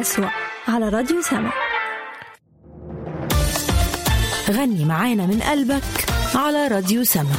يسوع على راديو سما غني معانا من قلبك على راديو سما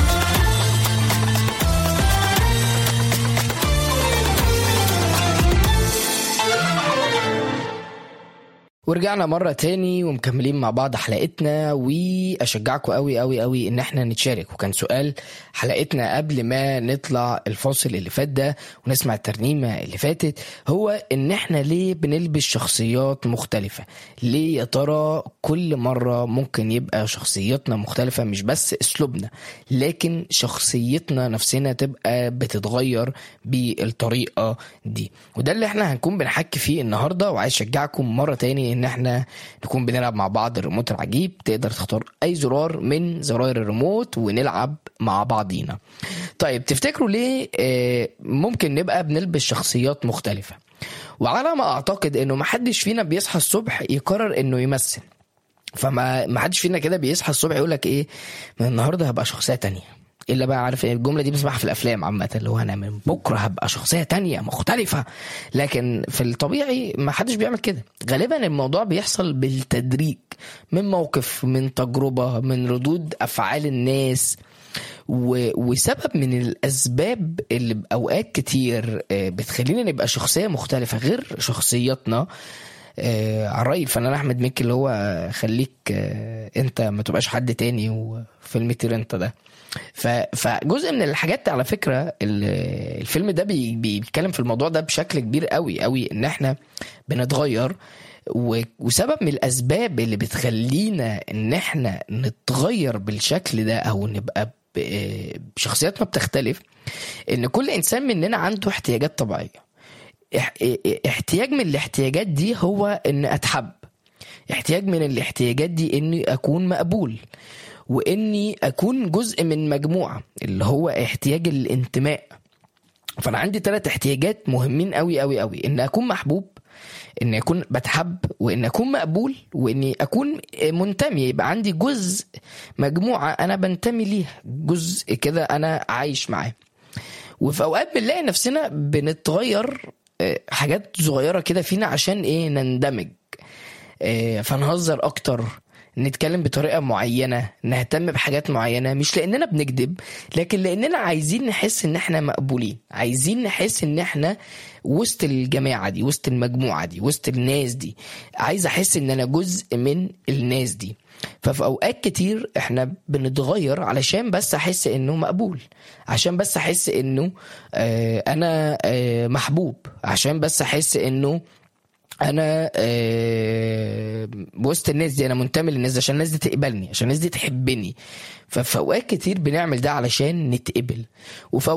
ورجعنا مرة تاني ومكملين مع بعض حلقتنا وأشجعكم قوي قوي قوي إن احنا نتشارك وكان سؤال حلقتنا قبل ما نطلع الفاصل اللي فات ده ونسمع الترنيمة اللي فاتت هو إن احنا ليه بنلبس شخصيات مختلفة ليه يا ترى كل مرة ممكن يبقى شخصياتنا مختلفة مش بس أسلوبنا لكن شخصيتنا نفسنا تبقى بتتغير بالطريقة دي وده اللي احنا هنكون بنحكي فيه النهاردة وعايز أشجعكم مرة تاني ان احنا نكون بنلعب مع بعض الريموت العجيب تقدر تختار اي زرار من زراير الريموت ونلعب مع بعضينا طيب تفتكروا ليه آه، ممكن نبقى بنلبس شخصيات مختلفة وعلى ما اعتقد انه محدش فينا بيصحى الصبح يقرر انه يمثل فما ما حدش فينا كده بيصحى الصبح يقول لك ايه من النهارده هبقى شخصيه تانية الا بقى عارف إيه، الجمله دي بسمعها في الافلام عامه اللي هو انا من بكره هبقى شخصيه تانية مختلفه لكن في الطبيعي ما حدش بيعمل كده غالبا الموضوع بيحصل بالتدريج من موقف من تجربه من ردود افعال الناس و... وسبب من الاسباب اللي باوقات كتير آه، بتخلينا نبقى شخصيه مختلفه غير شخصياتنا آه، على رأي الفنان أحمد مكي اللي هو خليك آه، أنت ما تبقاش حد تاني وفيلم طير أنت ده ف- فجزء من الحاجات على فكرة ال- الفيلم ده بي- بي- بيتكلم في الموضوع ده بشكل كبير قوي قوي إن إحنا بنتغير و- وسبب من الأسباب اللي بتخلينا إن إحنا نتغير بالشكل ده أو نبقى ب- آه، بشخصياتنا بتختلف إن كل إنسان مننا عنده احتياجات طبيعية اح- احتياج من الاحتياجات دي هو ان اتحب احتياج من الاحتياجات دي اني اكون مقبول واني اكون جزء من مجموعه اللي هو احتياج الانتماء فانا عندي ثلاث احتياجات مهمين قوي قوي قوي ان اكون محبوب ان اكون بتحب وان اكون مقبول واني اكون منتمي يبقى عندي جزء مجموعه انا بنتمي ليها جزء كده انا عايش معاه وفي اوقات بنلاقي نفسنا بنتغير آه، حاجات صغيره كده فينا عشان ايه نندمج آه، فنهزر اكتر نتكلم بطريقه معينه نهتم بحاجات معينه مش لاننا بنكذب لكن لاننا عايزين نحس ان احنا مقبولين عايزين نحس ان احنا وسط الجماعه دي وسط المجموعه دي وسط الناس دي عايز احس ان انا جزء من الناس دي ففي اوقات كتير احنا بنتغير علشان بس احس انه مقبول عشان بس احس انه آه انا آه محبوب عشان بس احس انه انا آه، وسط الناس دي انا منتمي للناس دي عشان الناس دي تقبلني عشان الناس دي تحبني ففي اوقات كتير بنعمل ده علشان نتقبل وفي